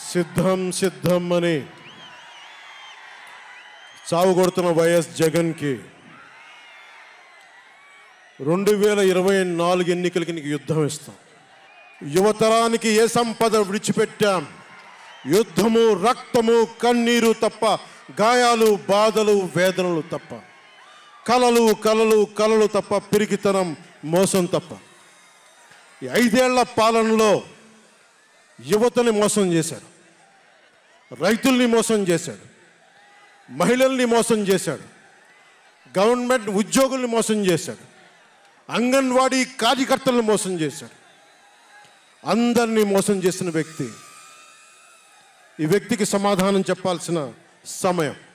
సిద్ధం సిద్ధం అని చావు కొడుతున్న వైఎస్ జగన్కి రెండు వేల ఇరవై నాలుగు ఎన్నికలకి నీకు యుద్ధం ఇస్తాం యువతరానికి ఏ సంపద విడిచిపెట్టాం యుద్ధము రక్తము కన్నీరు తప్ప గాయాలు బాధలు వేదనలు తప్ప కలలు కలలు కలలు తప్ప పిరికితనం మోసం తప్ప ఈ ఐదేళ్ల పాలనలో యువతని మోసం చేశాడు రైతుల్ని మోసం చేశాడు మహిళల్ని మోసం చేశాడు గవర్నమెంట్ ఉద్యోగుల్ని మోసం చేశాడు అంగన్వాడీ కార్యకర్తలను మోసం చేశాడు అందరినీ మోసం చేసిన వ్యక్తి ఈ వ్యక్తికి సమాధానం చెప్పాల్సిన సమయం